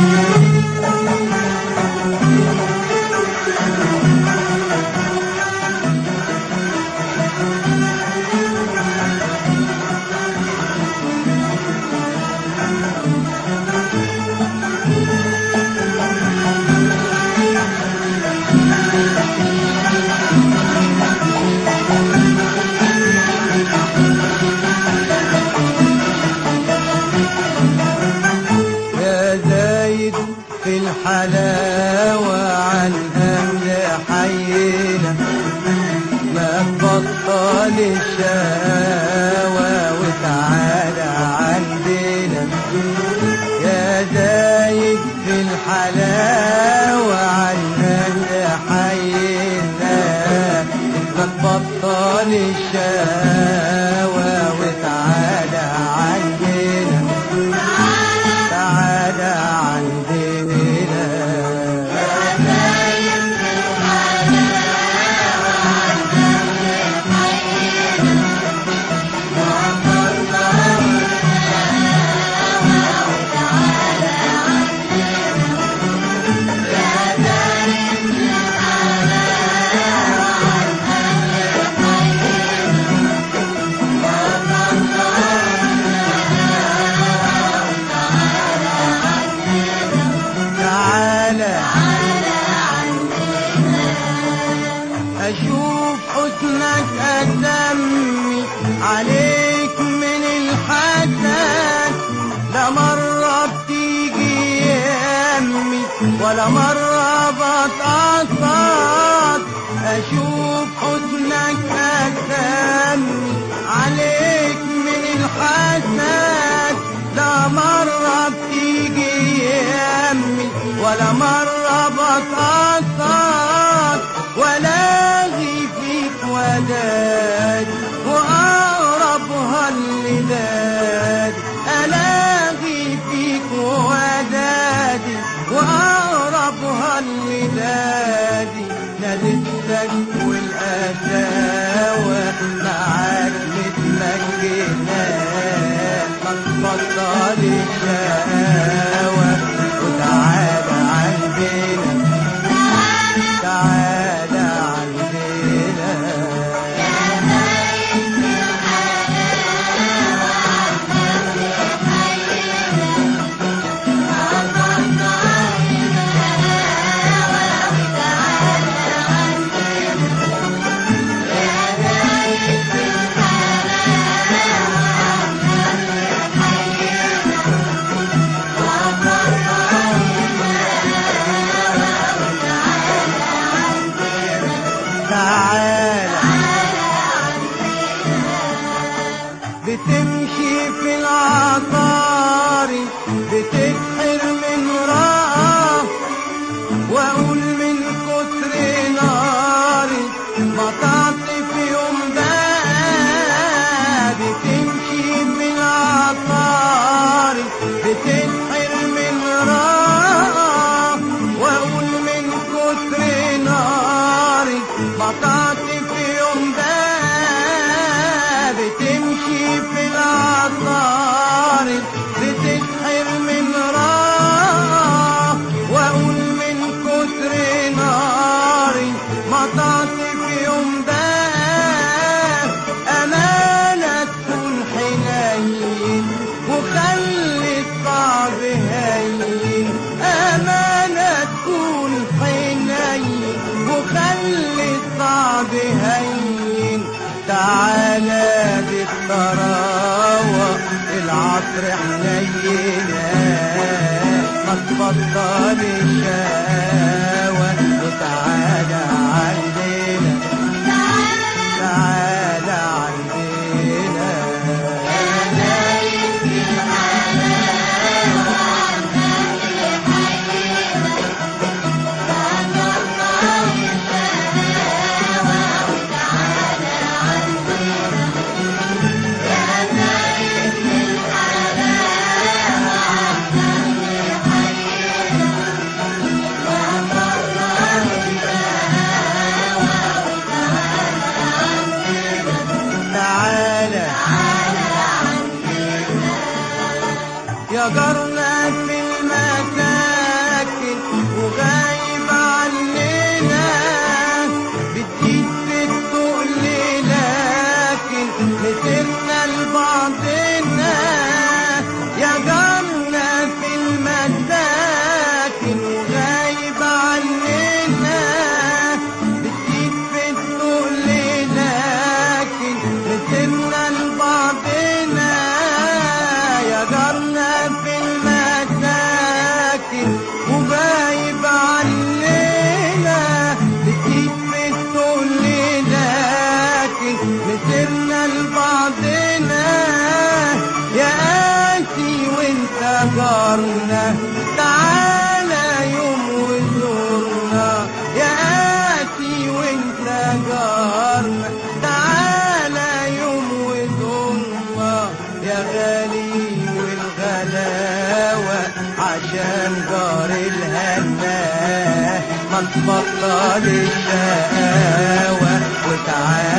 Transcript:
يا زايد في الحلاوة عن أهل حينا ما تبطل الشهوة وتعالى عندنا يا زايد في الحلاوة عن أهل حينا ما تبطل الشهوة وتعالى عندنا تعالى عندنا تعالى أشوف حسنك أدمي عليك من الحسد لا مرة بتيجي يمي ولا مرة بتقصد أشوف حسنك أدمي عليك من الحسد لا مرة بتيجي يمي ولا مرة بتقصد ولا فيك وداد وأقربها اللداد ألاغي فيك ودادي وأقربها اللداد نادتك والأساوة معاك متمكنة ما تبطل الشقاوة وتعالى عندنا تعالى عندنا تعالى بتمشي في العطاري بتسحر من رأى واقول من كتر ناري ما تعطف يوم بقى بتمشي في العطاري بتسحر من رأى واقول من كتر ناري ما تعطف يوم بقى بتمشي في العطاري بتسحر من رأى واقول من كتر ناري ما تعطف يوم بقى أمانة تكون حنين وخلي الصعب هين أمانة تكون حنين وخلي الصعب هين تعالى بالطراوة العصر حنينة ما تبطل الشقاوة وتعالى عندنا تعالى عندنا ساكن وغايب عننا نسيت بتقول لي لكن مسرنا لبعضنا يا قاسي وانت جارنا تعالى يوم وزورنا يا قاسي وانت جارنا تعالى يوم وزورنا يا غالي والغلاوة عشان جار الهنا ما تبطل الشقاوة وتعالى